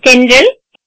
தென்றல்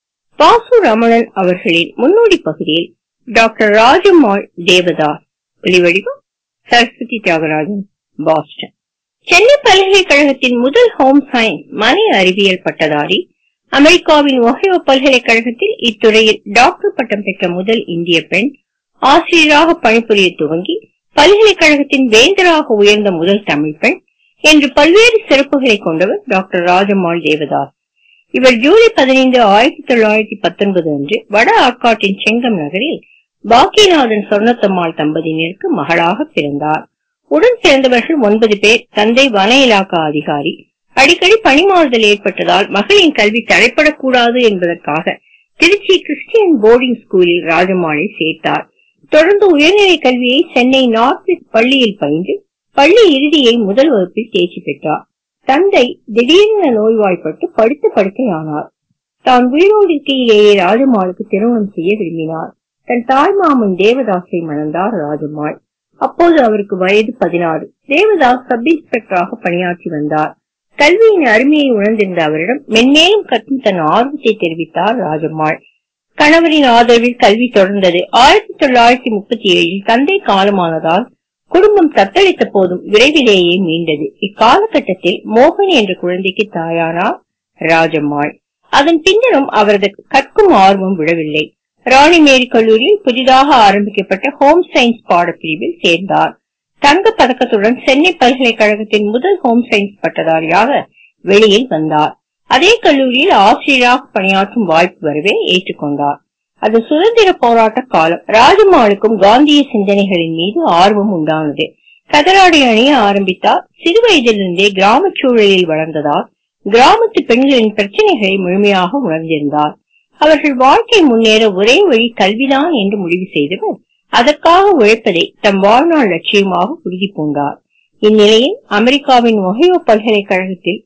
பாசு ரமணன் அவர்களின் முன்னோடி பகுதியில் டாக்டர் ராஜம்மாள் தேவதாஸ் ஒளிவடிவம் சரஸ்வதி தியாகராஜன் பாஸ்டன் சென்னை பல்கலைக்கழகத்தின் முதல் ஹோம் சயின்ஸ் மனை அறிவியல் பட்டதாரி அமெரிக்காவின் ஒஹையோ பல்கலைக்கழகத்தில் இத்துறையில் டாக்டர் பட்டம் பெற்ற முதல் இந்திய பெண் ஆசிரியராக பணிபுரிய துவங்கி பல்கலைக்கழகத்தின் வேந்தராக உயர்ந்த முதல் தமிழ் பெண் என்று பல்வேறு சிறப்புகளை கொண்டவர் டாக்டர் ராஜம்மாள் தேவதாஸ் இவர் ஜூலை பதினைந்து ஆயிரத்தி தொள்ளாயிரத்தி பத்தொன்பது அன்று வட ஆற்காட்டின் செங்கம் நகரில் பாக்கியநாதன் சொர்ணத்தம்மாள் தம்பதியினருக்கு மகளாக பிறந்தார் உடன் பிறந்தவர்கள் ஒன்பது பேர் தந்தை வன இலாக்கா அதிகாரி அடிக்கடி பணிமாறுதல் ஏற்பட்டதால் மகளின் கல்வி தடைப்படக்கூடாது என்பதற்காக திருச்சி கிறிஸ்டியன் போர்டிங் ஸ்கூலில் ராஜம்மாளை சேர்த்தார் தொடர்ந்து உயர்நிலை கல்வியை சென்னை நார்த் பள்ளியில் பயின்று பள்ளி இறுதியை முதல் வகுப்பில் தேர்ச்சி பெற்றார் தந்தை திடீரென நோய்வாய்ப்பட்டு படுத்த படுக்கையானார் தான் உயிரோடு இருக்கையிலேயே ராஜம்மாளுக்கு திருமணம் செய்ய விரும்பினார் தன் தாய்மாமன் தேவதாஸை மணந்தார் ராஜம்மாள் அப்போது அவருக்கு வயது பதினாறு தேவதாஸ் சப் இன்ஸ்பெக்டராக பணியாற்றி வந்தார் கல்வியின் அருமையை உணர்ந்திருந்த அவரிடம் மென்மேலும் கற்கும் தன் ஆர்வத்தை தெரிவித்தார் ராஜம்மாள் கணவரின் ஆதரவில் கல்வி தொடர்ந்தது ஆயிரத்தி தொள்ளாயிரத்தி முப்பத்தி ஏழில் தந்தை காலமானதால் குடும்பம் தத்தளித்த போதும் விரைவிலேயே மீண்டது இக்காலகட்டத்தில் மோகன் என்ற குழந்தைக்கு தாயானார் ராஜம்மாள் அதன் பின்னரும் அவரது கற்கும் ஆர்வம் விடவில்லை ராணிமேரி கல்லூரியில் புதிதாக ஆரம்பிக்கப்பட்ட ஹோம் சயின்ஸ் பாடப்பிரிவில் சேர்ந்தார் தங்க பதக்கத்துடன் சென்னை பல்கலைக்கழகத்தின் முதல் ஹோம் சயின்ஸ் பட்டதாரியாக வெளியில் வந்தார் அதே கல்லூரியில் ஆசிரியராக பணியாற்றும் வாய்ப்பு வரவே ஏற்றுக்கொண்டார் அது சுதந்திர போராட்ட காலம் ராஜம்மாளுக்கும் காந்திய சிந்தனைகளின் மீது ஆர்வம் உண்டானது கதராடை அணிய ஆரம்பித்தார் சிறு வயதிலிருந்தே கிராம சூழலில் வளர்ந்ததால் கிராமத்து பெண்களின் பிரச்சனைகளை முழுமையாக உணர்ந்திருந்தார் அவர்கள் வாழ்க்கை முன்னேற ஒரே வழி கல்விதான் என்று முடிவு செய்தவர் அதற்காக உழைப்பதை தம் வாழ்நாள் லட்சியமாக உறுதி பூண்டார் இந்நிலையில் அமெரிக்காவின் ஒஹையோ பல்கலைக்கழகத்தில்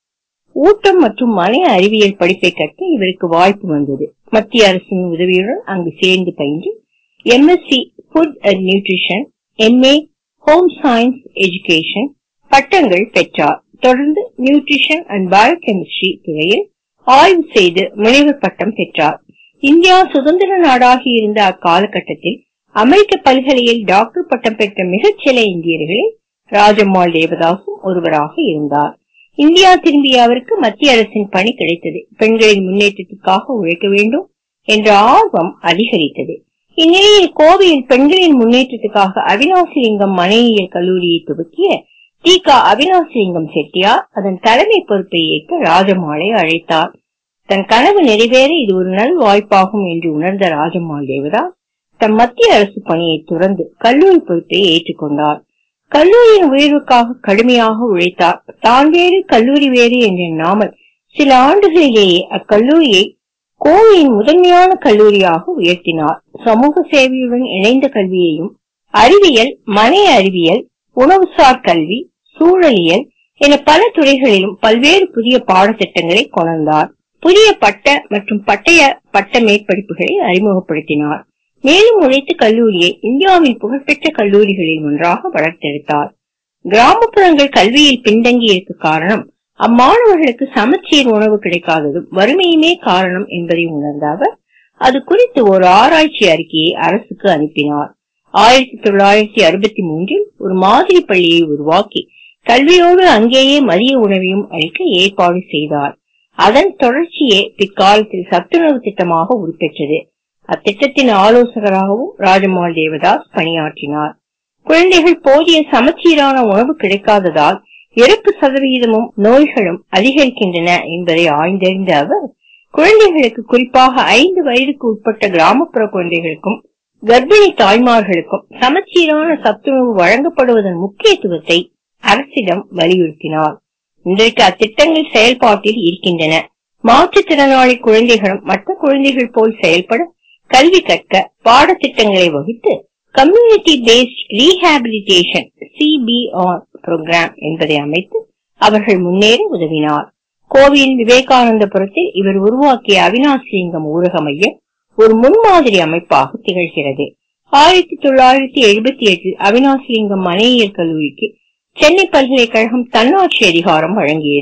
ஊட்டம் மற்றும் மனை அறிவியல் படிப்பை கற்க இவருக்கு வாய்ப்பு வந்தது மத்திய அரசின் உதவியுடன் அங்கு சேர்ந்து பயின்று MSc food and nutrition MA home science education பட்டங்கள் பெற்றார் தொடர்ந்து நியூட்ரிஷன் அண்ட் பயோகெமிஸ்ட்ரி துறையில் ஆய்வு செய்து முனைவர் பட்டம் பெற்றார் இந்தியா சுதந்திர நாடாகி இருந்த அக்காலகட்டத்தில் அமெரிக்க பல்கலையில் டாக்டர் பட்டம் பெற்ற மிகச்சில இந்தியர்களில் ராஜம்மாள் தேவதாசும் ஒருவராக இருந்தார் இந்தியா திரும்பிய அவருக்கு மத்திய அரசின் பணி கிடைத்தது பெண்களின் முன்னேற்றத்திற்காக உழைக்க வேண்டும் என்ற ஆர்வம் அதிகரித்தது இந்நிலையில் கோவையில் பெண்களின் முன்னேற்றத்துக்காக அவினாசிலிங்கம் மனையியல் கல்லூரியை துவக்கிய டி க அவினாசிலிங்கம் செட்டியார் அதன் தலைமை பொறுப்பை ஏற்க ராஜம்மாளை அழைத்தார் தன் கனவு நிறைவேற இது ஒரு நல் வாய்ப்பாகும் என்று உணர்ந்த ராஜம்மாள் தேவதாஸ் தம் மத்திய அரசு பணியை துறந்து கல்லூரி பொறுப்பை ஏற்றுக்கொண்டார் கல்லூரியின் உயர்வுக்காக கடுமையாக உழைத்தார் தான் வேறு கல்லூரி வேறு என்று எண்ணாமல் சில ஆண்டுகளிலேயே அக்கல்லூரியை கோவையின் முதன்மையான கல்லூரியாக உயர்த்தினார் சமூக சேவையுடன் இணைந்த கல்வியையும் அறிவியல் மனை அறிவியல் உணவுசார் கல்வி சூழலியல் என பல துறைகளிலும் பல்வேறு புதிய பாடத்திட்டங்களை கொணர்ந்தார் புதிய பட்ட மற்றும் பட்டய பட்ட மேற்படிப்புகளை அறிமுகப்படுத்தினார் மேலும் உழைத்து கல்லூரியை இந்தியாவின் புகழ்பெற்ற கல்லூரிகளில் ஒன்றாக வளர்த்தெடுத்தார் கிராமப்புறங்கள் கல்வியில் பின்தங்கி இருக்க காரணம் அம்மாணவர்களுக்கு சமச்சீர் உணவு கிடைக்காததும் வறுமையுமே காரணம் என்பதை உணர்ந்த அவர் அது குறித்து ஒரு ஆராய்ச்சி அறிக்கையை அரசுக்கு அனுப்பினார் ஆயிரத்தி தொள்ளாயிரத்தி அறுபத்தி மூன்றில் ஒரு மாதிரி பள்ளியை உருவாக்கி கல்வியோடு அங்கேயே மதிய உணவையும் அளிக்க ஏற்பாடு செய்தார் அதன் தொடர்ச்சியே பிற்காலத்தில் சத்துணவு திட்டமாக உருப்பெற்றது அத்திட்டத்தின் ஆலோசகராகவும் ராஜம்மாள் தேவதாஸ் பணியாற்றினார் குழந்தைகள் போதிய சமச்சீரான உணவு கிடைக்காததால் இறப்பு சதவிகிதமும் நோய்களும் அதிகரிக்கின்றன என்பதை ஆய்ந்தறிந்த அவர் குழந்தைகளுக்கு குறிப்பாக ஐந்து வயதுக்கு உட்பட்ட கிராமப்புற குழந்தைகளுக்கும் கர்ப்பிணி தாய்மார்களுக்கும் சமச்சீரான சத்துணவு வழங்கப்படுவதன் முக்கியத்துவத்தை அரசிடம் வலியுறுத்தினார் இன்றைக்கு அத்திட்டங்கள் செயல்பாட்டில் இருக்கின்றன மாற்றுத்திறனாளி குழந்தைகளும் மற்ற குழந்தைகள் போல் செயல்பட கல்வி கற்க பாடத்திட்டங்களை வகுத்து community based rehabilitation CBR program என்பதை அமைத்து அவர்கள் முன்னேற உதவினார் கோவையில் விவேகானந்தபுரத்தில் இவர் உருவாக்கிய அவினாசிலிங்கம் ஊரக மையம் ஒரு முன்மாதிரி அமைப்பாக திகழ்கிறது ஆயிரத்தி தொள்ளாயிரத்தி எழுபத்தி எட்டில் அவினாசிலிங்கம் மனையியல் கல்லூரிக்கு சென்னை பல்கலைக்கழகம் தன்னாட்சி அதிகாரம் வழங்கியது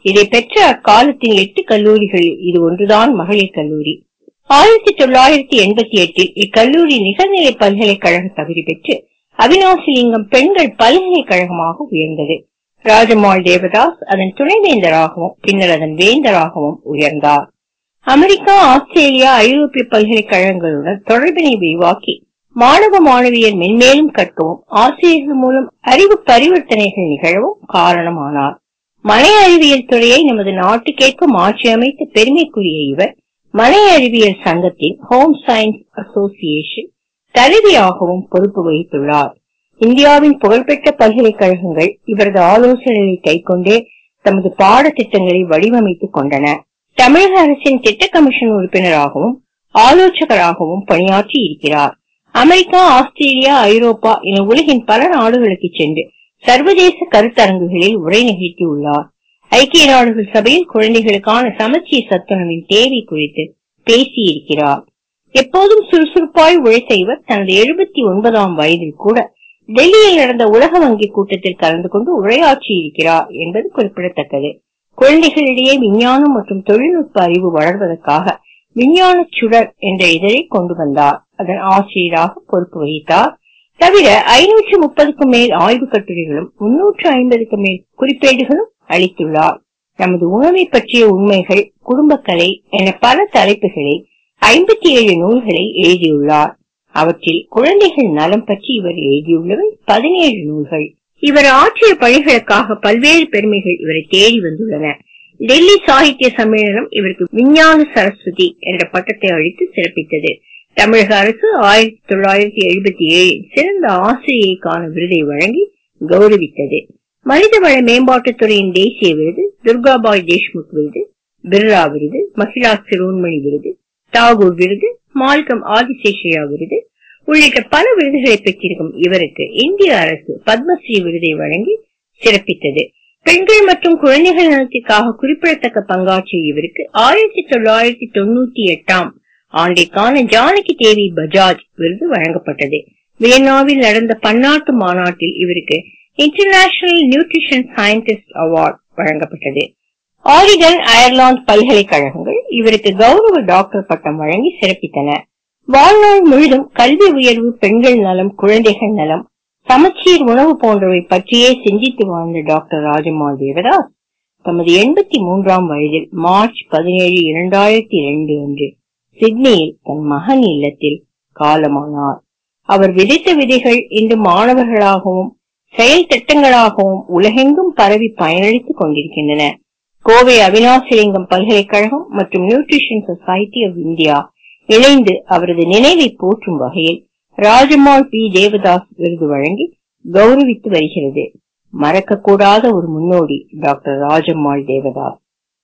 இதை பெற்ற அக்காலத்தின் எட்டு கல்லூரிகளில் இது ஒன்றுதான் மகளிர் கல்லூரி ஆயிரத்தி தொள்ளாயிரத்தி எண்பத்தி எட்டில் இக்கல்லூரி நிகர்நிலை பல்கலைக்கழக தகுதி பெற்று அவினாசிலிங்கம் பெண்கள் பல்கலைக்கழகமாக உயர்ந்தது ராஜம்மாள் தேவதாஸ் அதன் துணைவேந்தராகவும் பின்னர் அதன் வேந்தராகவும் உயர்ந்தார் அமெரிக்கா ஆஸ்திரேலியா ஐரோப்பிய பல்கலைக்கழகங்களுடன் தொடர்பினை விரிவாக்கி மாணவ மாணவியர் மென்மேலும் கற்கவும் ஆசிரியர்கள் மூலம் அறிவு பரிவர்த்தனைகள் நிகழவும் காரணமானார் மனை அறிவியல் துறையை நமது நாட்டுக்கேற்ப மாற்றியமைத்த பெருமைக்குரிய இவர் மனை அறிவியல் சங்கத்தின் ஹோம் சயின்ஸ் அசோசியேஷன் தலைவியாகவும் பொறுப்பு வகித்துள்ளார் இந்தியாவின் புகழ்பெற்ற பல்கலைக்கழகங்கள் இவரது ஆலோசனைகளை கைக்கொண்டே தமது பாடத்திட்டங்களை வடிவமைத்துக் கொண்டன தமிழக அரசின் திட்ட கமிஷன் உறுப்பினராகவும் ஆலோசகராகவும் பணியாற்றி இருக்கிறார் அமெரிக்கா ஆஸ்திரேலியா ஐரோப்பா என உலகின் பல நாடுகளுக்கு சென்று சர்வதேச கருத்தரங்குகளில் உரை நிகழ்த்தியுள்ளார் ஐக்கிய நாடுகள் சபையில் குழந்தைகளுக்கான சமச்சீர் சத்துணவின் தேவை குறித்து பேசியிருக்கிறார் எப்போதும் சுறுசுறுப்பாய் உழைத்த இவர் தனது எழுபத்தி ஒன்பதாம் வயதில் கூட டெல்லியில் நடந்த உலக வங்கி கூட்டத்தில் கலந்து கொண்டு உரையாற்றி இருக்கிறார் என்பது குறிப்பிடத்தக்கது குழந்தைகளிடையே விஞ்ஞானம் மற்றும் தொழில்நுட்ப அறிவு வளர்வதற்காக விஞ்ஞான சுடர் என்ற இதழை கொண்டு வந்தார் அதன் ஆசிரியராக பொறுப்பு வகித்தார் தவிர ஐநூற்று முப்பதுக்கும் மேல் ஆய்வு கட்டுரைகளும் முன்னூற்று ஐம்பதுக்கு மேல் குறிப்பேடுகளும் அளித்துள்ளார் நமது உணவை பற்றிய உண்மைகள் குடும்பக்கலை என பல தலைப்புகளில் ஐம்பத்தி ஏழு நூல்களை எழுதியுள்ளார் அவற்றில் குழந்தைகள் நலம் பற்றி இவர் எழுதியுள்ளவை பதினேழு நூல்கள் இவர் ஆற்றிய பணிகளுக்காக பல்வேறு பெருமைகள் இவரை தேடி வந்துள்ளன டெல்லி சாகித்ய சம்மேளனம் இவருக்கு விஞ்ஞான சரஸ்வதி என்ற பட்டத்தை அளித்து சிறப்பித்தது தமிழக அரசு ஆயிரத்தி தொள்ளாயிரத்தி எழுபத்தி ஏழில் சிறந்த ஆசிரியைக்கான விருதை வழங்கி கௌரவித்தது மனிதவள மேம்பாட்டுத்துறையின் தேசிய விருது துர்காபாய் தேஷ்முக் விருது பிர்லா விருது மகிழா சிரோன்மணி விருது தாகூர் விருது மால்கம் ஆதிசேஷையா விருது உள்ளிட்ட பல விருதுகளை பெற்றிருக்கும் இவருக்கு இந்திய அரசு பத்மஸ்ரீ விருதை வழங்கி சிறப்பித்தது பெண்கள் மற்றும் குழந்தைகள் நலத்திற்காக குறிப்பிடத்தக்க பங்காற்றிய இவருக்கு ஆயிரத்தி தொள்ளாயிரத்தி தொண்ணூத்தி எட்டாம் ஆண்டிற்கான ஜானகி தேவி பஜாஜ் விருது வழங்கப்பட்டது வியன்னாவில் நடந்த பன்னாட்டு மாநாட்டில் இவருக்கு இன்டர்நேஷனல் நியூட்ரிஷன் சயின்டிஸ்ட் அவார்டு வழங்கப்பட்டது ஆரிகன் அயர்லாந்து பல்கலைக்கழகங்கள் இவருக்கு கௌரவ டாக்டர் பட்டம் வழங்கி சிறப்பித்தன வாழ்நாள் முழுதும் கல்வி உயர்வு பெண்கள் நலம் குழந்தைகள் நலம் சமச்சீர் உணவு போன்றவை பற்றியே சிந்தித்து வாழ்ந்த டாக்டர் ராஜம்மாள் தேவதாஸ் தமது எண்பத்தி மூன்றாம் வயதில் மார்ச் பதினேழு இரண்டாயிரத்தி இரண்டு அன்று சிட்னியில் தன் மகன் இல்லத்தில் காலமானார் அவர் விதைத்த விதைகள் இன்று மாணவர்களாகவும் செயல் திட்டங்களாகவும் உலகெங்கும் பரவி பயனளித்துக் கொண்டிருக்கின்றன கோவை அவினாசிலிங்கம் பல்கலைக்கழகம் மற்றும் நியூட்ரிஷன் சொசைட்டி ஆஃப் இந்தியா இணைந்து அவரது நினைவை போற்றும் வகையில் ராஜம்மாள் பி தேவதாஸ் விருது வழங்கி கௌரவித்து வருகிறது மறக்கக்கூடாத ஒரு முன்னோடி டாக்டர் ராஜம்மாள் தேவதாஸ்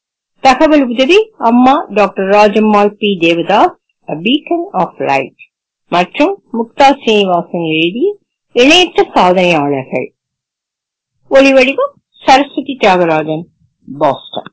தகவல் உதவி அம்மா doctor Rajammal P Devadas A Beacon of Light மற்றும் முக்தா சீனிவாசன் எழுதிய இணையற்ற சாதனையாளர்கள் ஒளிவடிவம் சரஸ்வதி தியாகராஜன் பாஸ்டன்